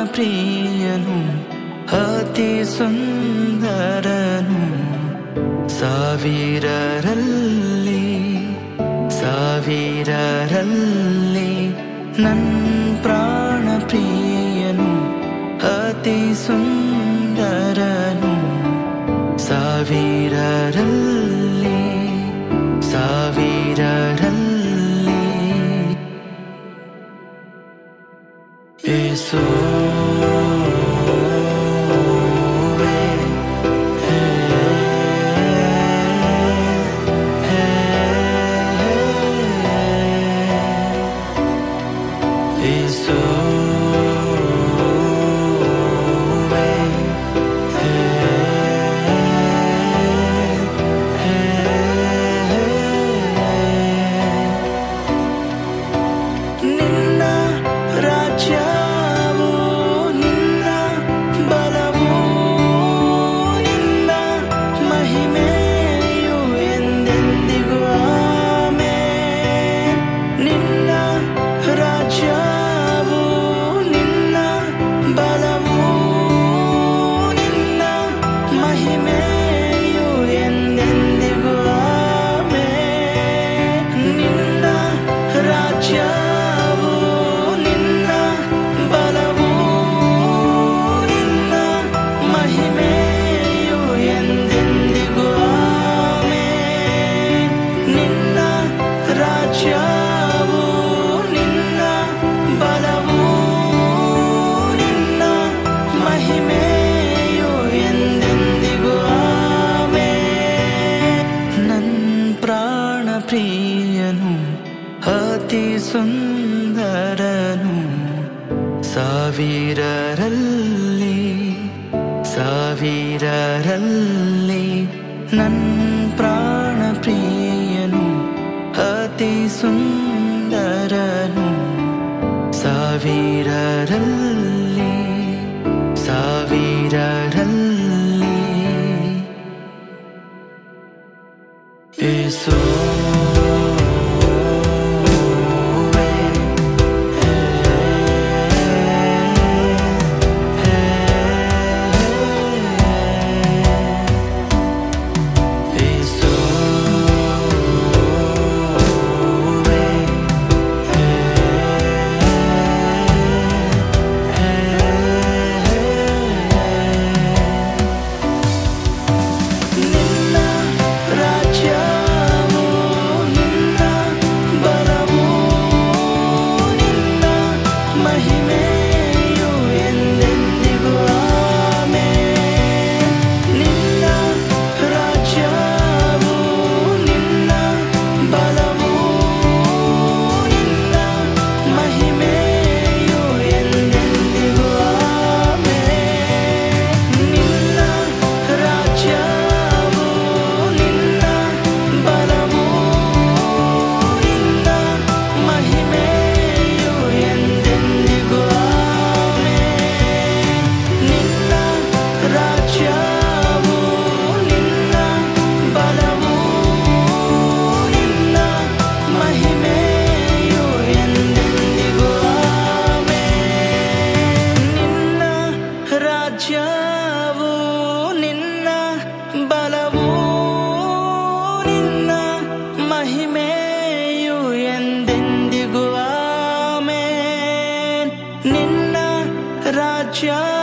ಪ್ರಿಯನು ಅತಿ ಸುಂದರನು ಸಾವಿರರಲ್ಲಿ ಸಾವಿರರಲ್ಲಿ ನನ್ನ ಪ್ರಾಣ ಪ್ರಿಯನು ಅತಿ ಸುಂದರನು ಸಾವಿರರಲ್ಲಿ ಸಾವಿರರಲ್ಲಿ ಯೇಸುವೇ ನಿನ್ನ ರಾಜ್ಯವು ನಿನ್ನ ಬಲವು ನಿನ್ನ ಮಹಿಮೆಯು ಎಂದೆಂದಿಗೂ ಆಮೆನ್. ನಿನ್ನ ರಾಜ್ಯವು ನಿನ್ನ ಬಲವು ನಿನ್ನ ಮಹಿಮೆಯು ಎಂದೆಂದಿಗೂ ಆಮೆನ್. ನಿನ್ನ ರಾಜ್ಯವು ನಿನ್ನ ಬಲವು ನಿನ್ನ ಮಹಿಮೆಯು ಎಂದೆಂದಿಗೂ ಆಮೆನ್. ನಿನ್ನ ರಾಜ್ಯವು ನಿನ್ನ ಬಲವು ನಿನ್ನ ಮಹಿಮೆಯು ಎಂದೆಂದಿಗೂ ಆಮೆನ್. ನನ್ ಪ್ರಾಣ ಪ್ರಿಯನು ಅತಿ ಸುಂದರನು ಸಾವಿರರಲ್ಲಿ ಸಾವಿರರಲ್ಲಿ ನನ್ ಪ್ರಾಣ ಪ್ರಿಯನು ಅತಿ ಸುಂದರನು ಸಾವಿರರಲ್ಲಿ ಸಾವಿರರಲ್ಲಿ ಯೇಸುವೇ ನಿನ್ನ ರಾಜ್ಯವು ನಿನ್ನ ಬಲವು ನಿನ್ನ ಮಹಿಮೆಯು ಎಂದೆಂದಿಗೂ ಆಮೆನ್. ನಿನ್ನ ರಾಜ್ಯವು ನಿನ್ನ ಬಲವು ನಿನ್ನ ಮಹಿಮೆಯು ಎಂದೆಂದಿಗೂ ಆಮೆನ್. ನಿನ್ನ ರಾಜ್ಯವು ನಿನ್ನ ಬಲವು ನಿನ್ನ ಮಹಿಮೆಯು ಎಂದೆಂದಿಗೂ ಆಮೆನ್. ನಿನ್ನ ರಾಜ್ಯವು ನಿನ್ನ ಬಲವು ನಿನ್ನ ಮಹಿಮೆಯು ಎಂದೆಂದಿಗೂ ಆಮೆನ್. ನಿನ್ನ ರಾಜ್ಯವು ನಿನ್ನ ಬಲವು ನಿನ್ನ ಮಹಿಮೆಯು ಎಂದೆಂದಿಗೂ ಆಮೆನ್. ನಿನ್ನ ರಾಜ್ಯ